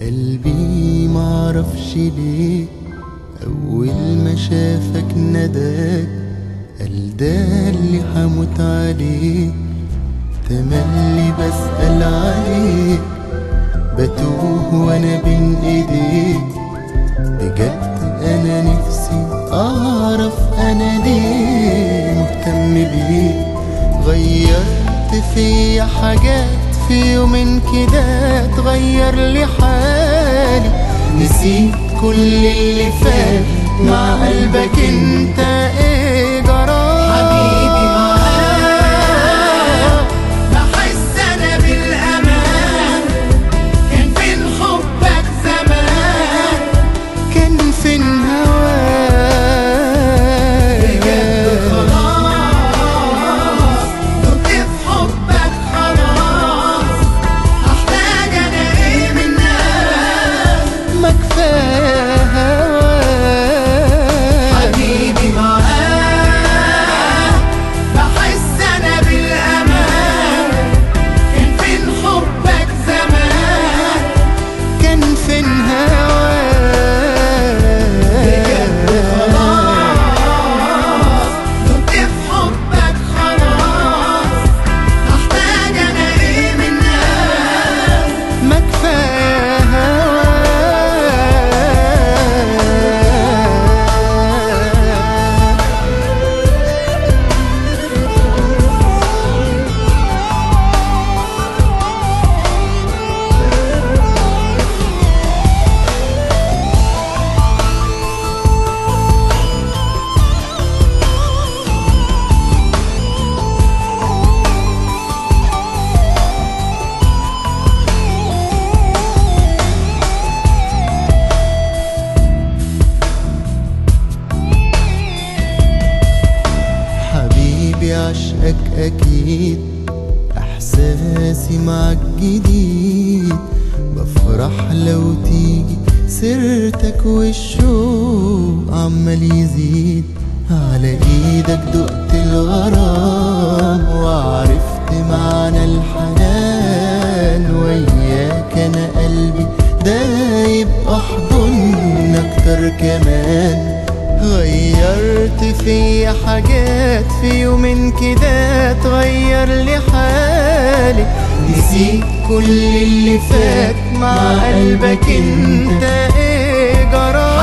قلبي معرفش ليه أول ما شافك نداك قال ده اللي حموت عليه تملي بسأل عليه بتوه وانا بين ايديك بجد انا نفسي اعرف انا ليه مهتم بيه غيرت فيا حاجات في يومين كده تغير لي حالي نسيت كل اللي فات مع قلبك انت ايه جرى حبيبي معاك بحس انا بالامان كان فين حبك زمان كان فين بجد هواك خلاص دقت في حبك خلاص هحتاج انا ايه منك ما كفايه هواك حبيبي معاك بحس انا بالامان كان فين حبك زمان كان فين بجد خلاص دقت في حبك خلاص هحتاج انا ايه منك ما كفايه هواك حبيبي عشقك أكيد إحساسي معك جديد بفرح لو تيجي سيرتك والشوق عمال يزيد على ايدك دقت الغرام وعرفت معنى الحنان وياك انا قلبي دايب احضن اكتر كمان غيرت في حاجات في يومين كده تغير لي حالي نسيت كل اللي فات مع قلبك انت ايه جرى